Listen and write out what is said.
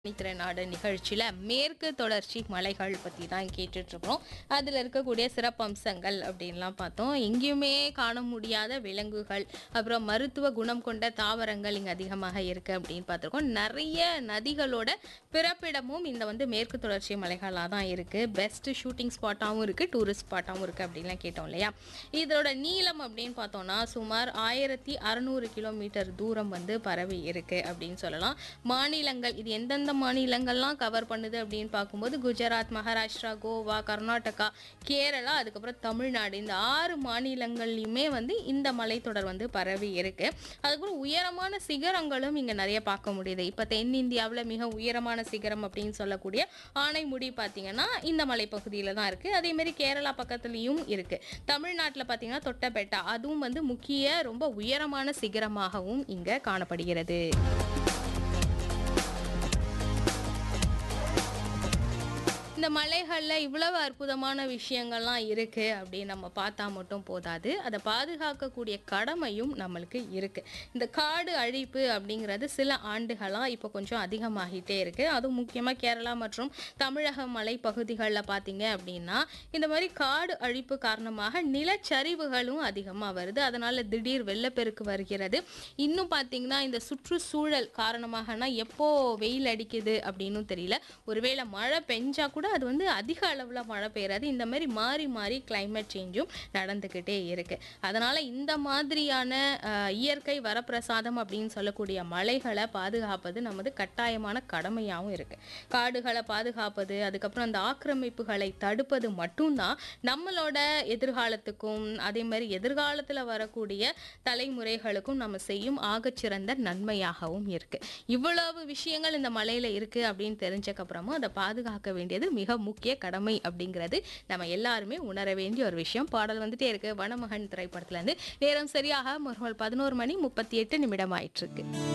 நாடு நிகழ்ச்சியில் மேற்கு தொடர்ச்சி மலைகள் பற்றி தான் கேட்டுட்டு இருக்கோம் அதில் இருக்கக்கூடிய சிறப்பம்சங்கள் அப்படின்லாம் பார்த்தோம் எங்கேயுமே காண முடியாத விலங்குகள் அப்புறம் மருத்துவ குணம் கொண்ட தாவரங்கள் இங்கே அதிகமாக இருக்குது அப்படின்னு பார்த்துருக்கோம் நிறைய நதிகளோட பிறப்பிடமும் இந்த வந்து மேற்கு தொடர்ச்சி மலைகளாக தான் இருக்குது பெஸ்ட் ஷூட்டிங் ஸ்பாட்டாகவும் இருக்குது டூரிஸ்ட் ஸ்பாட்டாகவும் இருக்குது அப்படின்லாம் கேட்டோம் இல்லையா இதோட நீளம் அப்படின்னு பார்த்தோம்னா சுமார் ஆயிரத்தி அறநூறு கிலோமீட்டர் தூரம் வந்து பரவி இருக்குது அப்படின்னு சொல்லலாம் மாநிலங்கள் இது எந்தெந்த மாநிலங்கள்லாம் கவர் பண்ணுது அப்படின்னு பார்க்கும்போது குஜராத் மகாராஷ்டிரா கோவா கர்நாடகா கேரளா அதுக்கப்புறம் தமிழ்நாடு இந்த ஆறு மாநிலங்கள்லையுமே வந்து இந்த மலைத்தொடர் வந்து பரவி இருக்கு அதுக்கப்புறம் உயரமான சிகரங்களும் இங்கே நிறைய பார்க்க முடியுது இப்போ தென்னிந்தியாவில் மிக உயரமான சிகரம் அப்படின்னு சொல்லக்கூடிய ஆனைமுடி பார்த்தீங்கன்னா இந்த மலைப்பகுதியில் தான் இருக்குது அதே மாதிரி கேரளா பக்கத்துலேயும் இருக்குது தமிழ்நாட்டில் பார்த்தீங்கன்னா தொட்டபெட்டா அதுவும் வந்து முக்கிய ரொம்ப உயரமான சிகரமாகவும் இங்கே காணப்படுகிறது இந்த மலைகளில் இவ்வளவு அற்புதமான விஷயங்கள்லாம் இருக்குது அப்படின்னு நம்ம பார்த்தா மட்டும் போதாது அதை பாதுகாக்கக்கூடிய கடமையும் நம்மளுக்கு இருக்குது இந்த காடு அழிப்பு அப்படிங்கிறது சில ஆண்டுகளாக இப்போ கொஞ்சம் அதிகமாகிட்டே இருக்குது அதுவும் முக்கியமாக கேரளா மற்றும் தமிழக மலைப்பகுதிகளில் பார்த்தீங்க அப்படின்னா இந்த மாதிரி காடு அழிப்பு காரணமாக நிலச்சரிவுகளும் அதிகமாக வருது அதனால் திடீர் வெள்ளப்பெருக்கு வருகிறது இன்னும் பார்த்தீங்கன்னா இந்த சுற்றுச்சூழல் காரணமாகனா எப்போ வெயில் அடிக்குது அப்படின்னு தெரியல ஒருவேளை மழை பெஞ்சா கூட அது வந்து அதிக அளவில் மழை பெய்யாது இந்த மாதிரி மாறி மாறி climate சேஞ்சும் நடந்துக்கிட்டே இருக்கு அதனால இந்த மாதிரியான அஹ், இயற்கை வரப்பிரசாதம் அப்படின்னு சொல்லக்கூடிய மலைகளை பாதுகாப்பது நமது கட்டாயமான கடமையாகவும் இருக்கு காடுகளை பாதுகாப்பது அதுக்கப்புறம் அந்த ஆக்கிரமிப்புகளை தடுப்பது மட்டும்தான் நம்மளோட எதிர்காலத்துக்கும் அதே மாதிரி எதிர்காலத்தில் வரக்கூடிய தலைமுறைகளுக்கும் நம்ம செய்யும் ஆகச்சிறந்த நன்மையாகவும் இருக்கு இவ்வளவு விஷயங்கள் இந்த மலையில இருக்கு அப்படின்னு தெரிஞ்சக்கப்புறமும் அதை பாதுகாக்க வேண்டியது மிக முக்கிய கடமை அப்படிங்கிறது நம்ம எல்லாருமே உணர வேண்டிய ஒரு விஷயம் பாடல் வந்துட்டே இருக்கு வனமகன் திரைப்படத்துல இருந்து நேரம் சரியாக மறுநாள் பதினோரு மணி முப்பத்தி எட்டு நிமிடம் ஆயிட்டு இருக்கு